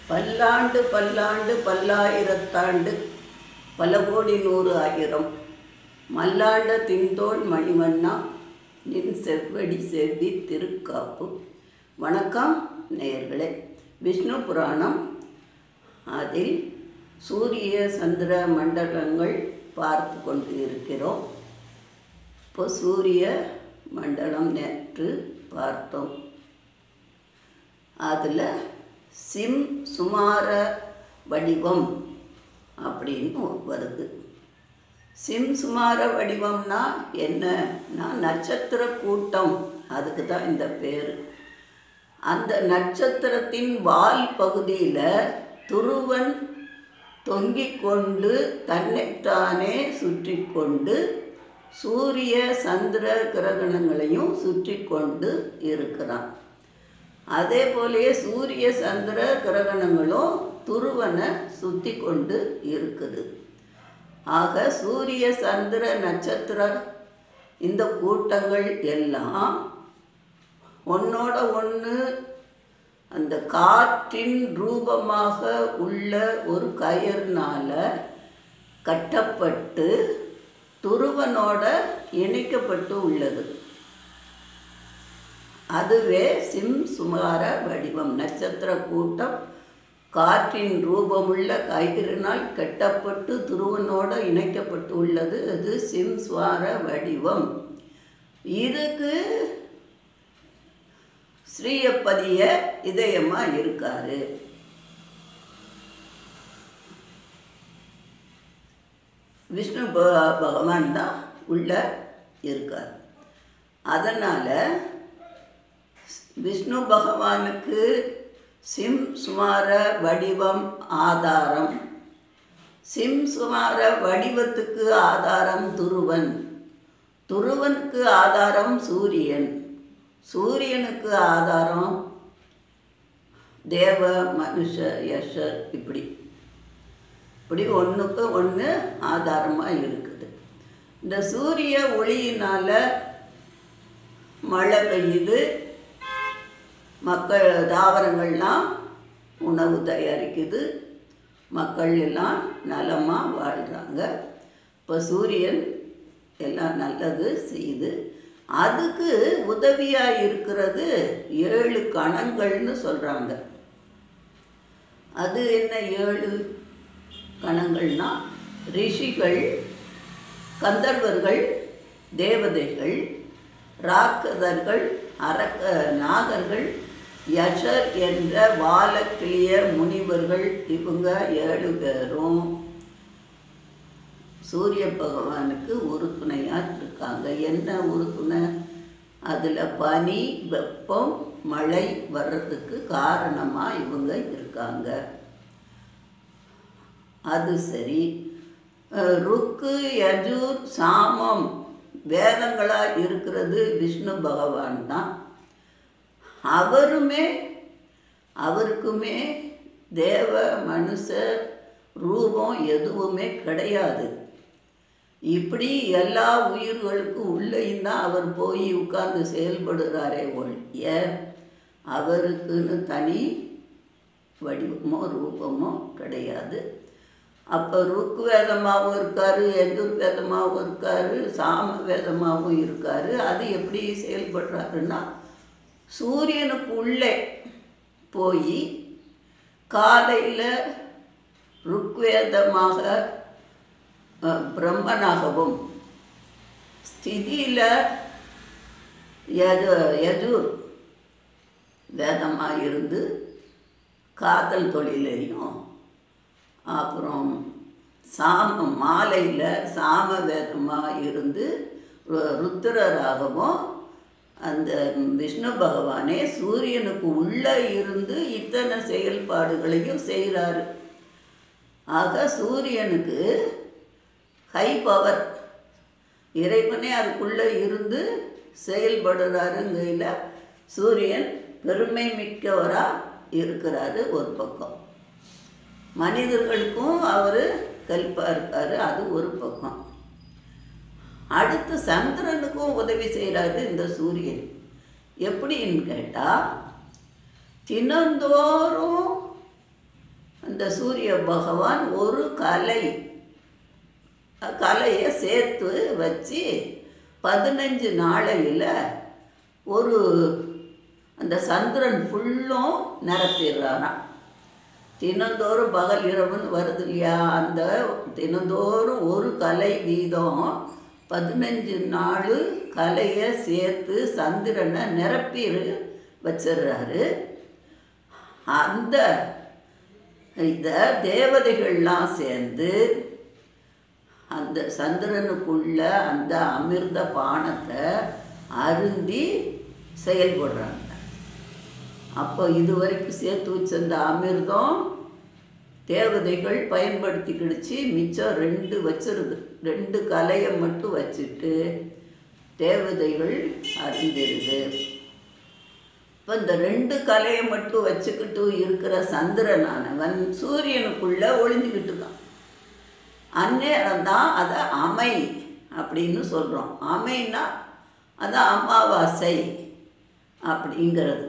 பல்லாண்டு பல்லாண்டு பல்லாயிரத்தாண்டு பல கோடி நூறு ஆயிரம் மல்லாண்ட தின்தோள் மணிவண்ணா நின் செவ்வடி செவ்வி திருக்காப்பு வணக்கம் நேயர்களே விஷ்ணு புராணம் அதில் சூரிய சந்திர மண்டலங்கள் பார்த்து கொண்டு இருக்கிறோம் இப்போ சூரிய மண்டலம் நேற்று பார்த்தோம் அதில் சிம் சுமார வடிவம் அப்படின்னு வருது சிம் சுமார வடிவம்னா என்னன்னா நட்சத்திர கூட்டம் அதுக்கு தான் இந்த பேர் அந்த நட்சத்திரத்தின் வால் பகுதியில் துருவன் தொங்கிக் கொண்டு தன்னைத்தானே சுற்றி கொண்டு சூரிய சந்திர கிரகணங்களையும் சுற்றி கொண்டு இருக்கிறான் அதே போலயே சூரிய சந்திர கிரகணங்களும் துருவனை சுற்றி கொண்டு இருக்குது ஆக சூரிய சந்திர நட்சத்திர இந்த கூட்டங்கள் எல்லாம் ஒன்னோட ஒன்று அந்த காற்றின் ரூபமாக உள்ள ஒரு கயிறுனால கட்டப்பட்டு துருவனோட இணைக்கப்பட்டு உள்ளது அதுவே சிம் சுமார வடிவம் நட்சத்திர கூட்டம் காற்றின் ரூபமுள்ள கயிறினால் கட்டப்பட்டு துருவனோட இணைக்கப்பட்டு உள்ளது அது சிம் சுவார வடிவம் இதுக்கு ஸ்ரீயப்பதிய இதயமா இருக்காரு விஷ்ணு ப- பகவான் தான் உள்ள இருக்கார் அதனால் விஷ்ணு பகவானுக்கு சிம் சுமார வடிவம் ஆதாரம் சிம் சுமார வடிவத்துக்கு ஆதாரம் துருவன் துருவனுக்கு ஆதாரம் சூரியன் சூரியனுக்கு ஆதாரம் தேவ மனுஷ யஷர் இப்படி இப்படி ஒன்றுக்கு ஒன்று ஆதாரமாக இருக்குது இந்த சூரிய ஒளியினால் மழை பெய்யுது மக்கள் தாவரங்கள்லாம் உணவு தயாரிக்குது மக்கள் எல்லாம் நலமாக வாழ்கிறாங்க இப்போ சூரியன் எல்லாம் நல்லது செய்யுது அதுக்கு உதவியாக இருக்கிறது ஏழு கணங்கள்னு சொல்கிறாங்க அது என்ன ஏழு கணங்கள்னா ரிஷிகள் கந்தர்வர்கள் தேவதைகள் ராக்கதர்கள் அரக்க நாகர்கள் யஷர் என்ற வாலக்கிளிய முனிவர்கள் இவங்க ஏழு பேரும் சூரிய பகவானுக்கு உறுதுணையாக இருக்காங்க என்ன உறுதுணை அதில் பனி வெப்பம் மழை வர்றதுக்கு காரணமாக இவங்க இருக்காங்க அது சரி அஹ், ருக்கு யஜூர் சாமம் வேதங்களாக இருக்கிறது விஷ்ணு பகவான் தான் அவருமே அவருக்குமே தேவ மனுஷ ரூபம் எதுவுமே கிடையாது இப்படி எல்லா உயிர்களுக்கும் உள்ளேயும் தான் அவர் போய் உட்கார்ந்து செயல்படுறாரே ஒழிய அவருக்குன்னு தனி வடிவமோ ரூபமோ கிடையாது அப்போ ருக்கு வேதமாகவும் இருக்கார் எஜுர் வேதமாகவும் இருக்கார் சாம வேதமாகவும் இருக்கார் அது எப்படி செயல்படுறாருன்னா சூரியனுக்கு உள்ளே போய் காலையில் ருக்வேதமாக அஹ், பிரம்மனாகவும் ஸ்திதியில் யஜு யஜுர் வேதமாக இருந்து காதல் தொழிலையும் அப்புறம் சாம மாலையில் சாம வேதமாக இருந்து ரு- ருத்திரராகவும் அந்த விஷ்ணு பகவானே சூரியனுக்கு உள்ளே இருந்து இத்தனை செயல்பாடுகளையும் செய்கிறாரு ஆக சூரியனுக்கு ஹை பவர் இறைவனே அதுக்குள்ளே இருந்து செயல்படுறாருங்கையில் சூரியன் பெருமை மிக்கவராக இருக்கிறாரு ஒரு பக்கம் மனிதர்களுக்கும் அவர் ஹெல்ப்பாக இருக்கார் அது ஒரு பக்கம் அடுத்து சந்திரனுக்கும் உதவி செய்கிறாரு இந்த சூரியன் எப்படின்னு கேட்டால் தினந்தோறும் அந்த சூரிய பகவான் ஒரு கலை கலையை சேர்த்து வச்சு பதினஞ்சு நாளையில் ஒரு அந்த சந்திரன் ஃபுல்லும் நிரப்பிடுறாராம் தினந்தோறும் பகல் இரவுன்னு வருது இல்லையா அந்த தினந்தோறும் ஒரு கலை வீதம் பதினஞ்சு நாள் கலையை சேர்த்து சந்திரனை நிரப்பி வச்சிடுறாரு அந்த இதை தேவதைகள்லாம் சேர்ந்து அந்த சந்திரனுக்குள்ள அந்த அமிர்த பானத்தை அருந்தி செயல்படுறாங்க அப்போ இதுவரைக்கும் சேர்த்து வச்ச அந்த அமிர்தம் தேவதைகள் பயன்படுத்திக்கிடுச்சு மிச்சம் ரெண்டு வச்சிருது ரெண்டு கலையை மட்டும் வச்சுட்டு தேவதைகள் அறிந்திருது இப்போ இந்த ரெண்டு கலையை மட்டும் வச்சுக்கிட்டு இருக்கிற சந்திரனானவன் சூரியனுக்குள்ளே ஒளிஞ்சுக்கிட்டு இருக்கான் அந்நேரம் தான் அதை அமை அப்படின்னு சொல்கிறோம் அமைனா அதான் அமாவாசை அப்படிங்கிறது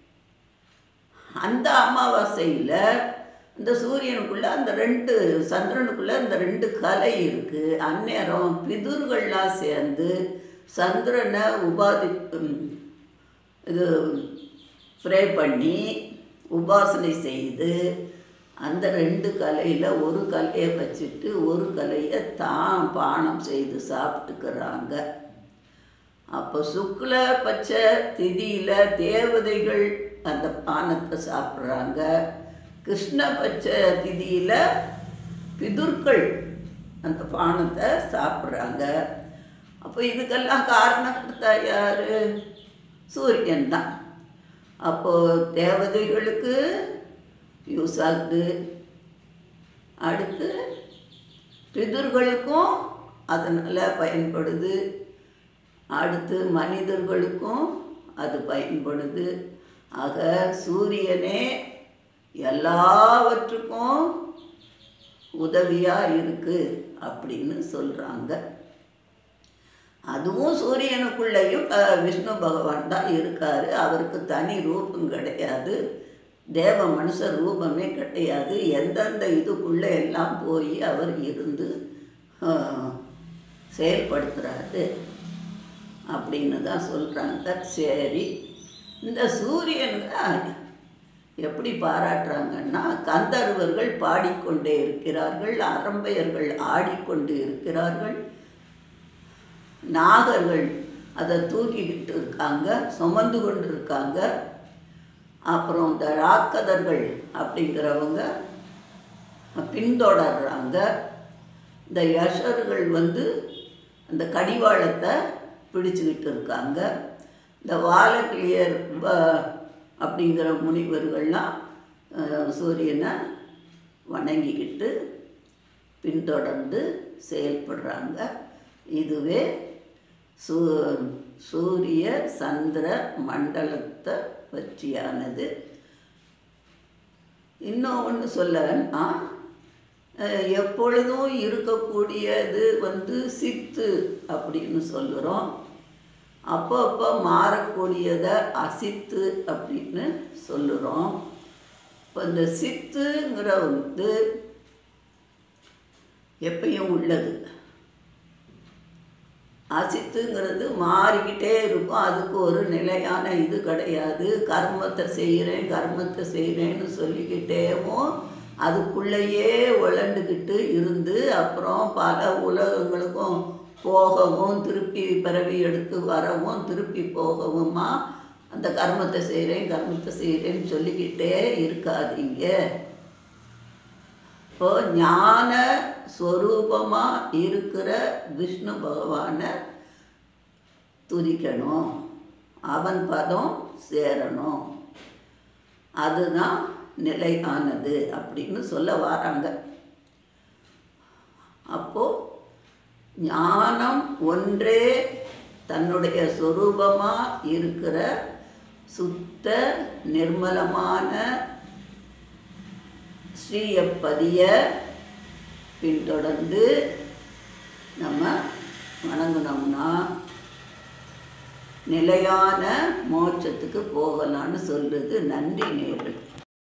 அந்த அமாவாசையில் இந்த சூரியனுக்குள்ளே அந்த ரெண்டு சந்திரனுக்குள்ளே அந்த ரெண்டு கலை இருக்குது அந்நேரம் பிதுர்கள்லாம் சேர்ந்து சந்திரனை உபாதி இது ப்ரே பண்ணி உபாசனை செய்து அந்த ரெண்டு கலையில் ஒரு கலையை வச்சுட்டு ஒரு கலையை தான் பானம் செய்து சாப்பிட்டுக்கிறாங்க அப்போ சுக்ல பச்சை திதியில் தேவதைகள் அந்த பானத்தை சாப்பிட்றாங்க கிருஷ்ண பச்சை திதியில் பிதுர்கள் அந்த பானத்தை சாப்பிட்றாங்க அப்போ இதுக்கெல்லாம் காரணத்தை யார் சூரியன் தான் அப்போது தேவதைகளுக்கு யூஸ் ஆகுது அடுத்து பிதுர்களுக்கும் அதனால் பயன்படுது அடுத்து மனிதர்களுக்கும் அது பயன்படுது ஆக சூரியனே எல்லாவற்றுக்கும் உதவியாக இருக்குது அப்படின்னு சொல்கிறாங்க அதுவும் சூரியனுக்குள்ளேயும் அஹ், விஷ்ணு பகவான் தான் இருக்கார் அவருக்கு தனி ரூபம் கிடையாது தேவ மனுஷ ரூபமே கிடையாது எந்தெந்த இதுக்குள்ளே எல்லாம் போய் அவர் இருந்து அஹ், செயல்படுத்துகிறாரு அப்படின்னு தான் சொல்கிறாங்க சரி இந்த சூரியனுக்கு எப்படி பாராட்டுறாங்கன்னா கந்தர்வர்கள் பாடிக்கொண்டே இருக்கிறார்கள் அரம்பையர்கள் ஆடிக்கொண்டு இருக்கிறார்கள் நாகர்கள் அதை தூக்கிக்கிட்டு இருக்காங்க சுமந்து கொண்டு இருக்காங்க அப்புறம் இந்த ராக்கதர்கள் அப்படிங்கிறவங்க பின்தொடர்றாங்க இந்த யஷர்கள் வந்து அந்த கடிவாளத்தை பிடிச்சுக்கிட்டு இருக்காங்க இந்த வாலக்கிளியர் வ- அப்படிங்கிற முனிவர்கள்லாம் அஹ், சூரியனை வணங்கிக்கிட்டு பின்தொடர்ந்து செயல்படுறாங்க இதுவே சூ சூரிய சந்திர மண்டலத்தை பற்றியானது இன்னும் ஒன்று சொல்லன்னா அஹ், எப்பொழுதும் இருக்கக்கூடியது வந்து சித்து அப்படின்னு சொல்லுறோம் அப்போ அப்போ மாறக்கூடியதை அசித்து அப்படின்னு சொல்லுறோம் இப்போ இந்த சித்துங்கிற வந்து எப்பயும் உள்ளது அசித்துங்கிறது மாறிக்கிட்டே இருக்கும் அதுக்கு ஒரு நிலையான இது கிடையாது கர்மத்தை செய்கிறேன் கர்மத்தை செய்கிறேன்னு சொல்லிக்கிட்டேவும் அதுக்குள்ளேயே உழண்டுக்கிட்டு இருந்து அப்புறம் பல உலகங்களுக்கும் போகவும் திருப்பி பிறவி எடுத்து வரவும் திருப்பி போகவுமா அந்த கர்மத்தை செய்கிறேன் கர்மத்தை செய்கிறேன்னு சொல்லிக்கிட்டே இருக்காதீங்க இப்போ ஞான ஸ்வரூபமாக இருக்கிற விஷ்ணு பகவானை துதிக்கணும் அவன் பதம் சேரணும் அதுதான் நிலையானது அப்படின்னு சொல்ல வராங்க அப்போது ஞானம் ஒன்றே தன்னுடைய சொரூபமாக இருக்கிற சுத்த நிர்மலமான ஸ்ரீயப்பதிய பின்தொடர்ந்து நம்ம வணங்கினோம்னா நிலையான மோட்சத்துக்கு போகலான்னு சொல்றது நன்றி நேர்கள்